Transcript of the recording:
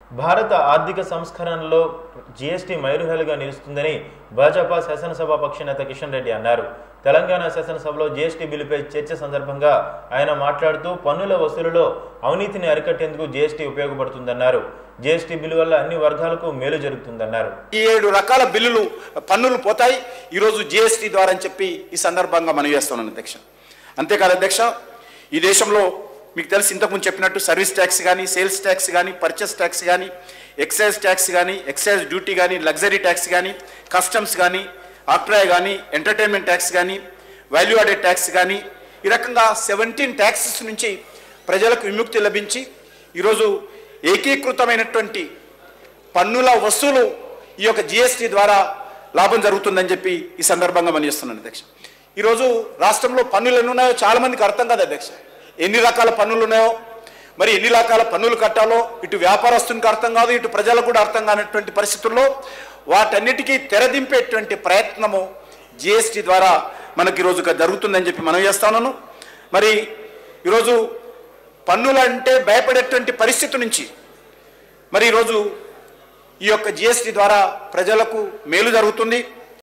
భారత ఆర్థిక సంస్కరణలో జీఎస్టీ మైలురాయిలుగా నిలుస్తుందని భాజపా శాసనసభ పక్ష నేత కిషన్ రెడ్డి అన్నారు తెలంగాణ శాసనసభలో జీఎస్టీ బిల్లుపై చర్చ సందర్భంగా ఆయన మాట్లాడుతూ పన్నుల వసూలులో అవినీతిని అరికట్టేందుకు జీఎస్టీ ఉపయోగపడుతుందన్నారు జీఎస్టీ బిల్లు వల్ల అన్ని వర్గాలకు మేలు జరుగుతుందన్నారు ఈ ఏడు రకాల బిల్లులు పన్నులు పోతాయి ఈరోజు జిఎస్టీ ద్వారా అని చెప్పి ఈ సందర్భంగా మనం చేస్తున్నాను అధ్యక్ష అంతేకాదు అధ్యక్ష ఈ దేశంలో మీకు తెలిసి ఇంతకుముందు చెప్పినట్టు సర్వీస్ ట్యాక్స్ కానీ సేల్స్ ట్యాక్స్ కానీ పర్చేస్ ట్యాక్స్ కానీ ఎక్సైజ్ ట్యాక్స్ కానీ ఎక్సైజ్ డ్యూటీ కానీ లగ్జరీ ట్యాక్స్ కానీ కస్టమ్స్ కానీ ఆక్ట్రాయ్ కానీ ఎంటర్టైన్మెంట్ ట్యాక్స్ కానీ వాల్యూ యాడెడ్ ట్యాక్స్ కానీ ఈ రకంగా సెవెంటీన్ ట్యాక్సెస్ నుంచి ప్రజలకు విముక్తి లభించి ఈరోజు ఏకీకృతమైనటువంటి పన్నుల వసూలు ఈ యొక్క జిఎస్టీ ద్వారా లాభం జరుగుతుందని చెప్పి ఈ సందర్భంగా మనం చేస్తున్నాను అధ్యక్ష ఈరోజు రాష్ట్రంలో పన్నులు ఎన్ని ఉన్నాయో చాలా మందికి అర్థం కాదు అధ్యక్ష ఎన్ని రకాల పన్నులు ఉన్నాయో మరి ఎన్ని రకాల పన్నులు కట్టాలో ఇటు వ్యాపారస్తునికి అర్థం కాదు ఇటు ప్రజలకు కూడా అర్థం కానటువంటి పరిస్థితుల్లో వాటన్నిటికీ తెరదింపేటువంటి ప్రయత్నము జిఎస్టీ ద్వారా మనకి ఈరోజు జరుగుతుందని చెప్పి మనం చేస్తాను మరి ఈరోజు పన్నులు అంటే భయపడేటువంటి పరిస్థితి నుంచి మరి ఈరోజు ఈ యొక్క జిఎస్టీ ద్వారా ప్రజలకు మేలు జరుగుతుంది